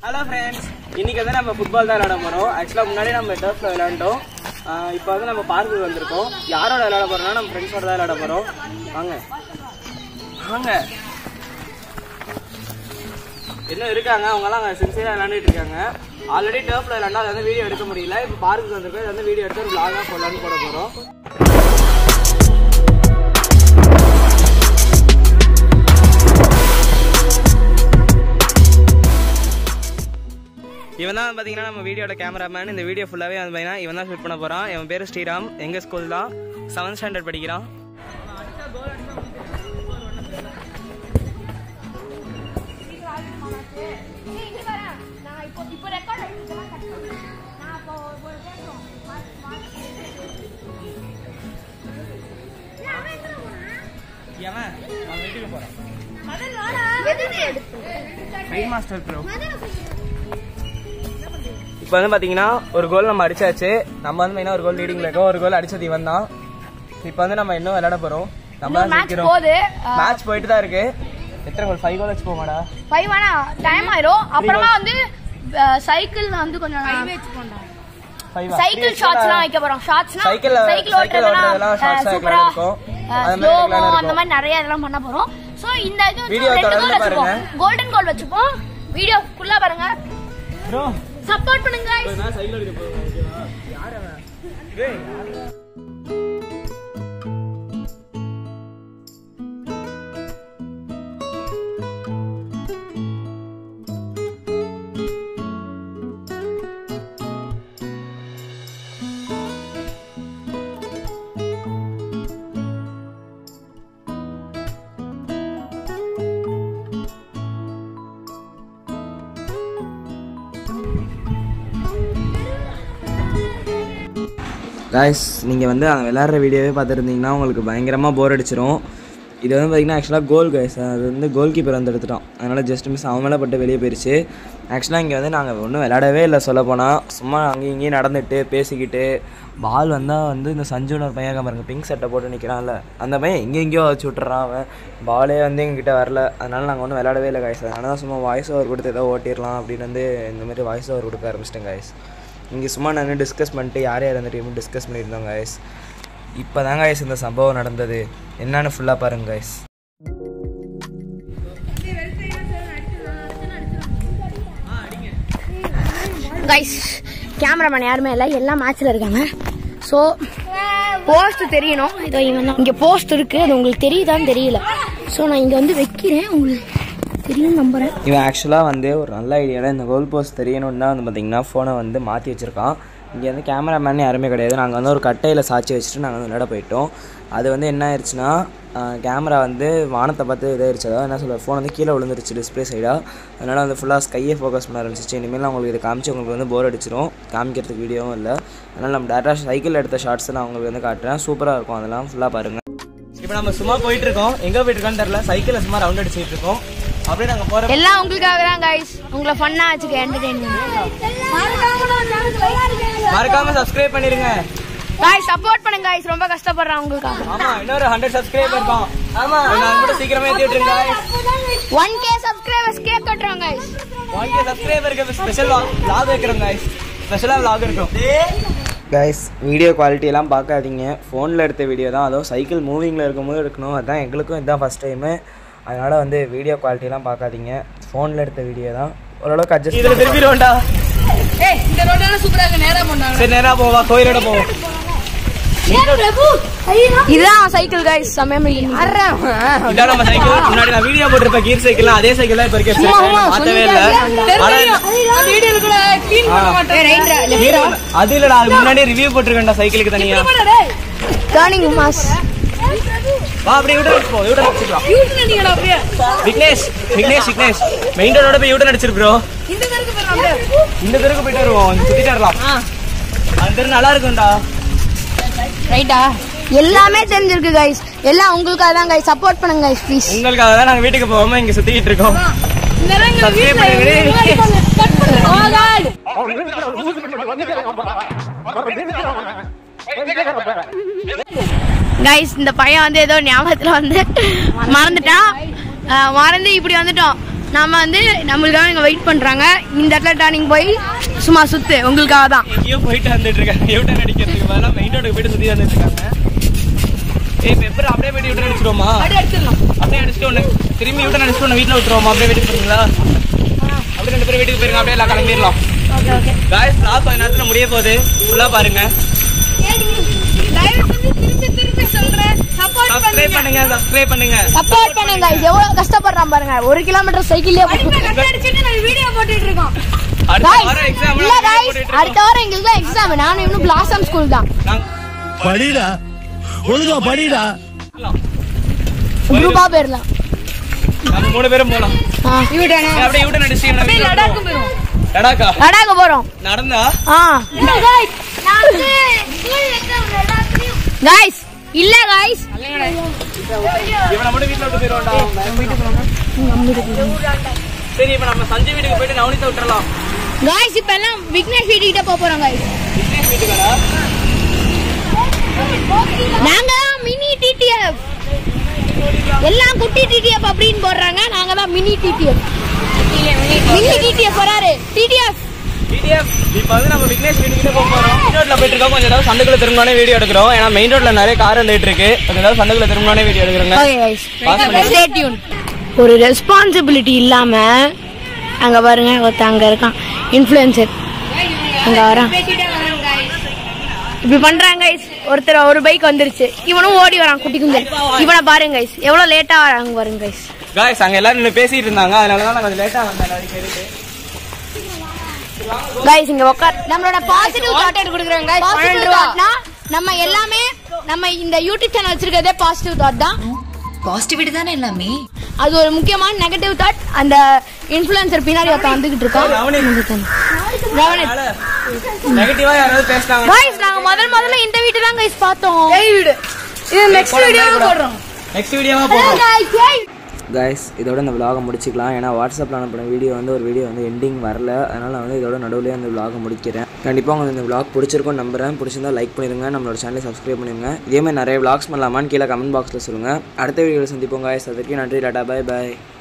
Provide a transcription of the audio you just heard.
Hello friends இன்னைக்கு வந்து நம்ம ஃபுட்பால் தான் விளையாட போகிறோம் ஆக்சுவலாக முன்னாடி நம்ம டர்ஃபில் விளையாண்டோம் இப்போ வந்து நம்ம பார்க்குக்கு வந்திருக்கோம் யாரோட விளையாட போகிறோம்னா நம்ம ஃப்ரெண்ட்ஸோட தான் விளையாட போகிறோம் வாங்க வாங்க இன்னும் இருக்காங்க அவங்கலாம் அங்கே சின்சியராக விளையாண்டுட்டு இருக்காங்க ஆல்ரெடி டர்ஃபில் விளையாண்டா அதை வந்து வீடியோ எடுக்க முடியல இப்போ பார்க்குக்கு வந்திருக்கோம் இதை வந்து வீடியோ எடுத்து ஒரு vlog-ஆ போடலான்னு போட போகிறோம் இவன் தான் பார்த்தீங்கன்னா நம்ம வீடியோட கேமராமேன் இந்த வீடியோ ஃபுல்லாகவே வந்து பார்த்தீங்கன்னா இவன் தான் ஷூட் பண்ண போகிறான் இவன் பேர் ஸ்ரீராம் எங்கள் ஸ்கூல் தான் செவன்த் ஸ்டாண்டர்ட் படிக்கிறான் எவன் அவன் வீட்டுக்கு போகிறான் ஃபைன் மாஸ்டர் ப்ரோ இப்போ வந்து பார்த்தீங்கன்னா ஒரு கோல் நம்ம அடிச்சாச்சு நம்ம வந்து மெயினாக ஒரு கோல் லீடிங்ல இருக்கோம் ஒரு கோல் அடிச்சது இவன் தான் இப்போ வந்து நம்ம இன்னும் விளையாட போறோம் நம்ம தான் ஜெயிக்கிறோம் போகுது மேட்ச் போயிட்டு தான் இருக்கு எத்தனை கோல் ஃபைவ் கோல் வச்சு போமாடா ஃபைவ் ஆனா டைம் ஆயிரும் அப்புறமா வந்து சைக்கிள் வந்து கொஞ்சம் ஃபைவ் சைக்கிள் ஷார்ட்ஸ்லாம் வைக்க போறோம் ஷார்ட்ஸ்னா Cycle ல- சைக்கிள் cycle ஓட்டுறதெல்லாம் shorts ஆ சூப்பரா இருக்கும். அது மாதிரி ஸ்லோமோ இருக்கலாம் அந்த இருக்கும். மாதிரி நிறைய இதெல்லாம் பண்ண போறோம் சோ இந்த இது வச்சு Video ரெண்டு தொடர்ந்து கோல் வச்சுப்போம் பாருங்க. கோல்டன் கோல் வச்சுப்போம் வீடியோ ஃபுல்லா பாருங்க ப்ரோ சப்போர்ட் பண்ணுங்க guys. நான் சைக்கிள் எடுக்க போறேன் ஓகேவா யார் அவன் டேய் யாரு? காய்ஸ் நீங்கள் வந்து அந்த விளையாடுற வீடியோவே பார்த்துருந்தீங்கன்னா உங்களுக்கு பயங்கரமாக போர் அடிச்சிரும் இது வந்து பார்த்தீங்கன்னா ஆக்சுவலாக கோல் கைஸ் அது வந்து கோல் கீப்பர் வந்து எடுத்துட்டோம் அதனால் ஜஸ்ட் மிஸ் அவன் மேலே பட்டு வெளியே போயிடுச்சு ஆக்சுவலாக இங்கே வந்து நாங்கள் ஒன்றும் விளையாடவே இல்லை சொல்ல போனால் சும்மா அங்கேயும் இங்கேயும் நடந்துட்டு பேசிக்கிட்டு பால் வந்தால் வந்து இந்த சஞ்சுன்னு ஒரு பையன் பாருங்க பிங்க் சட்டை போட்டு நிற்கிறான்ல அந்த பையன் எங்கே எங்கேயோ வச்சு விட்டுறான் அவன் பாலே வந்து எங்ககிட்ட வரல அதனால் நாங்கள் ஒன்றும் விளையாடவே இல்லை காய்ஸ் அதனால தான் சும்மா வாய்ஸ் ஓவர் கொடுத்து ஏதோ ஓட்டிடலாம் அப்படின்னு வந்து இந்த மாதிரி வாய்ஸ் ஓவர் கொடுக்க ஆரம்பிச்சிட்டேன் காய்ஸ் இங்கே சும்மா நாங்கள் டிஸ்கஸ் பண்ணிட்டு யார் யார் அந்த டீமும் டிஸ்கஸ் பண்ணியிருந்தோம் கைஸ் இப்போ தான் கைஸ் இந்த சம்பவம் நடந்தது என்னன்னு ஃபுல்லாக பாருங்க கைஸ் கைஸ் கேமராமேன் யாருமே இல்லை எல்லாம் மேட்ச்ல இருக்காங்க ஸோ போஸ்ட் தெரியணும் இதோ இவன் தான் இங்கே போஸ்ட் இருக்கு அது உங்களுக்கு தெரியுதான்னு தெரியல ஸோ நான் இங்கே வந்து வைக்கிறேன் உங்களுக்கு தெரியும் நம்புறேன் இவன் ஆக்சுவலாக வந்து ஒரு நல்ல ஐடியாவில் இந்த கோல் போஸ்ட் தெரியணும்னு தான் வந்து பார்த்தீங்கன்னா ஃபோனை வந்து மாற்றி வச்சுருக்கான் இங்கே வந்து கேமராமேன் யாருமே கிடையாது நாங்கள் வந்து ஒரு கட்டையில் சாட்சி வச்சுட்டு நாங்கள் வந்து விளையாட போயிட்டோம் அது வந்து என்ன ஆயிடுச்சுன்னா கேமரா வந்து வானத்தை பார்த்து இதாயிருச்சு அதாவது என்ன சொல்ல ஃபோன் வந்து கீழே விழுந்துருச்சு டிஸ்பிளே சைடாக அதனால் வந்து ஃபுல்லாக ஸ்கையை ஃபோக்கஸ் பண்ண ஆரம்பிச்சிச்சு இனிமேல் நான் உங்களுக்கு இதை காமிச்சு உங்களுக்கு வந்து போர் அடிச்சிரும் காமிக்கிறதுக்கு வீடியோவும் இல்லை அதனால் நம்ம டேட்டா சைக்கிள் எடுத்த ஷார்ட்ஸ் நான் உங்களுக்கு வந்து காட்டுறேன் சூப்பராக இருக்கும் அதெல்லாம் ஃபுல்லாக பாருங்கள் இப்போ நம்ம சும்மா போயிட்டு இருக்கோம் எங்கே போயிட்டு இருக்கோம்னு தெரியல சைக்கிளில் சும்மா ரவுண்ட் அடிச்சிட்டு இருக்கோம் அப்படியே நாங்கள் போகிற எல்லாம் உங்களுக்காக தான் கைஸ் உங்களை ஃபன்னா வச்சுக்க என்டர்டெயின்மெண்ட் மறக்காம சப்ஸ்கிரைப் பண்ணிருங்க காய்ஸ் சப்போர்ட் பண்ணுங்க guys ரொம்ப கஷ்டப்படுறேன் உங்களுக்காக ஆமா இன்னொரு ஹண்ட்ரட் சப்ஸ்கிரைப் இருக்கும் ஆமா நான் கூட சீக்கிரமே ஏத்தி விட்டுருங்க ஒன் கே சப்ஸ்கிரைபர்ஸ் கேக் கட்டுறோம் guys ஒன் கே சப்ஸ்கிரைபருக்கு ஸ்பெஷல் vlog வைக்கிறோம் guys ஸ்பெஷலா vlog இருக்கும் கைஸ் வீடியோ குவாலிட்டி எல்லாம் பார்க்காதீங்க ஃபோனில் எடுத்த வீடியோ தான் அதுவும் சைக்கிள் மூவிங்கில் இருக்கும்போது எடுக்கணும் அதுதான் எங்களுக்கும் இதுதான் ஃபஸ்ட் டைமு அதனால் வந்து வீடியோ குவாலிட்டிலாம் பார்க்காதீங்க ஃபோனில் எடுத்த வீடியோ தான் ஓரளவுக்கு அட்ஜஸ்ட் இதில் திருப்பிடுவோம்டா இந்த ரோடால சூப்பரா இருக்கு நேரா போனாங்க சரி நேராக போவா கோயிலோட போவோம் இதுதான் சைக்கிள் guys சமயம் இதான் நம்ம சைக்கிள் முன்னாடி நான் வீடியோ போட்டிருப்பேன் கீர் சைக்கிள் அதே சைக்கிள் தான் இப்போ இருக்க மாற்றவே இல்லை ஆனால் அது இல்லடா அது முன்னாடியே ரிவ்யூ போட்டிருக்கேன்டா சைக்கிளுக்கு தனியா டர்னிங் மாஸ் வா அப்படியே யூட்டன் அடிச்சு போ யூட்டன் அடிச்சுக்கலாம் விக்னேஷ் விக்னேஷ் விக்னேஷ் மெயின் ரோடோட போய் யூட்டன் அடிச்சிரு ப்ரோ இந்த தெருக்கு போயிட்டு வருவோம் இங்க சுத்திட்டு வரலாம் அந்த தெரு நல்லா இருக்கும்டா ரைட்டா எல்லாமே தெரிஞ்சிருக்கு guys எல்லாம் உங்களுக்காக தான் guys சப்போர்ட் பண்ணுங்க guys ப்ளீஸ் உங்களுக்காக தான் நாங்க வீட்டுக்கு போகாம இங்க சுத்திட்டு இருக்கோம் Subscribe பண்ணுங்க. கைஸ் இந்த பையன் வந்து ஏதோ ஞாபகத்துல வந்து மறந்துட்டான் அஹ் மறந்து இப்படி வந்துட்டோம் நாம வந்து நம்மளுக்காக இங்கே வெயிட் பண்ணுறாங்க இந்த இடத்துல டர்னிங் போய் சும்மா சுத்து உங்களுக்காக தான் எங்கேயோ போயிட்டு வந்துட்டு இருக்காங்க யூட்டன் அடிக்கிறதுக்கு பதிலாக மெயின் ரோடுக்கு போயிட்டு சுற்றி வந்துட்டு இருக்காங்க ஏய் இப்போ எப்படி அப்படியே போயிட்டு யூட்டன் அடிச்சிருவோமா அப்படியே அடிச்சுட்டு ஒன்று திரும்பி யூட்டன் அடிச்சுட்டு ஒன்று வீட்டில் விட்டுருவோமா அப்படியே வீட்டுக்கு போறீங்களா அப்படியே ரெண்டு பேரும் வீட்டுக்கு போயிருங்க அப்படியே எல்லாம் கிளம்பிடலாம் ஓகே ஓகே காய்ஸ் லாஸ்ட் கொஞ்ச நேரத்தில் முடிய போகுது ஃபுல்லாக பாருங்க சப்ஸ்கிரைப் பண்ணுங்க சப்ஸ்கிரைப் பண்ணுங்க சப்போர்ட் பண்ணுங்க guys. எவ்வளவு கஷ்டப்படுறான் பாருங்க ஒரு கிலோமீட்டர் சைக்கிள்லயே வீடியோ போட்டுட்டு இருக்கோம் அடுத்த Guys, வாரம் எக்ஸாம் இல்ல guys, அடுத்த வாரம் எங்களுக்கு எக்ஸாம் நானும் இன்னும் பிளாசம் ஸ்கூல் தான் படிடா ஒழுங்கா படிடா குரூப்பா போயிடலாம் நம்ம மூணு பேரும் போலாம் ஏய், அப்படியே யூட்டன் அடிச்சு லடாக்கா லடாக்கு போறோம் நடந்தா ஆ காய்ஸ் இல்ல காய்ஸ் இவனை மட்டும் வீட்டுல விட்டு போயிடுவான்டா சரி இப்ப நம்ம சஞ்சய் வீட்டுக்கு போயிட்டு நவனித்தை விட்டுறலாம் காய்ஸ் இப்ப எல்லாம் விக்னேஷ் வீட்டுக்கிட்ட போக போறோம் காய்ஸ் விக்னேஷ் வீட்டுக்காடா நாங்க மினி டிடிஎஃப் எல்லாம் குட்டி டிடிஎஃப் அப்படின்னு போடுறாங்க நாங்க தான் மினி டிடிஎஃப் மினி டிடிஎஃப் வராரு டிடிஎஃப் பிடிஎஃப் இப்போ வந்து நம்ம விக்னேஷ் வீட்டுக்கிட்ட போக போறோம் மெயின் ரோட்ல போயிட்டு இருக்கோம் கொஞ்சம் ஏதாவது சண்டுக்குள்ள திரும்பினோடனே வீடியோ எடுக்கிறோம் ஏன்னா மெயின் ரோட்ல நிறைய கார் வந்துட்டு இருக்கு கொஞ்சம் ஏதாவது சண்டுக்குள்ள திரும்பினோடனே வீடியோ எடுக்கிறோங்க ஓகே गाइस Pass பண்ணு. ஸ்டே டியூன் ஒரு ரெஸ்பான்சிபிலிட்டி இல்லாம அங்க பாருங்க ஒருத்தன் அங்க இருக்கான் இன்ஃப்ளூயன்சர் அங்க வரான் இப்படி பண்றாங்க guys ஒருத்தர் ஒரு பைக் வந்துருச்சு இவனும் ஓடி வரான் குட்டி குஞ்சல் இவனை பாருங்க guys எவ்வளவு லேட்டா வராங்க பாருங்க guys காய்ஸ் அங்க எல்லாரும் நின்னு பேசிட்டு இருந்தாங்க அதனால தான் நான் கொஞ்சம் லேட்டா வந்தேன் எல்லாரும் பேருக்கு guys இங்க உட்கார் நம்மளோட பாசிட்டிவ் தாட் கொடுக்குறோம் guys பன்னெண்டு ரூபாய்னா நம்ம எல்லாமே நம்ம இந்த யூடியூப் சேனல் வச்சிருக்கிறதே பாசிட்டிவ் தாட் தான் பாசிட்டிவிட்டி தானே எல்லாமே அது ஒரு முக்கியமான நெகட்டிவ் தாட் அந்த இன்ஃப்ளூயன்சர் பின்னாடி ஒருத்தன் வந்துகிட்டு இருக்கான் ரவனித் நெகட்டிவா யாராவது பேசினாங்க गाइस நாங்க முதல் முதல்ல இந்த வீட்டு தான் गाइस பார்த்தோம் ஏய் வீடு இது நெக்ஸ்ட் வீடியோல போடுறோம் நெக்ஸ்ட் வீடியோவா போடுறோம் गाइस ஏய் கைஸ் இதோட இந்த vlog முடிச்சுக்கலாம் ஏன்னா வாட்ஸ்அப்பில் அனுப்பின வீடியோ வந்து ஒரு வீடியோ வந்து எண்டிங் வரல அதனால் நான் வந்து இதோட நடுவுலேயே அந்த vlog முடிக்கிறேன் கண்டிப்பாக உங்களுக்கு இந்த vlog பிடிச்சிருக்கும்னு நம்புறேன் பிடிச்சிருந்தா லைக் பண்ணிடுங்க நம்மளோட சேனலை சப்ஸ்கிரைப் பண்ணிடுங்க இதே மாதிரி நிறைய vlogs பண்ணலாமான்னு கீழே கமெண்ட் பாக்ஸில் சொல்லுங்கள் அடுத்த வீடியோவில் சந்திப்போம் guys அதற்கு நன்றி டாடா பை பை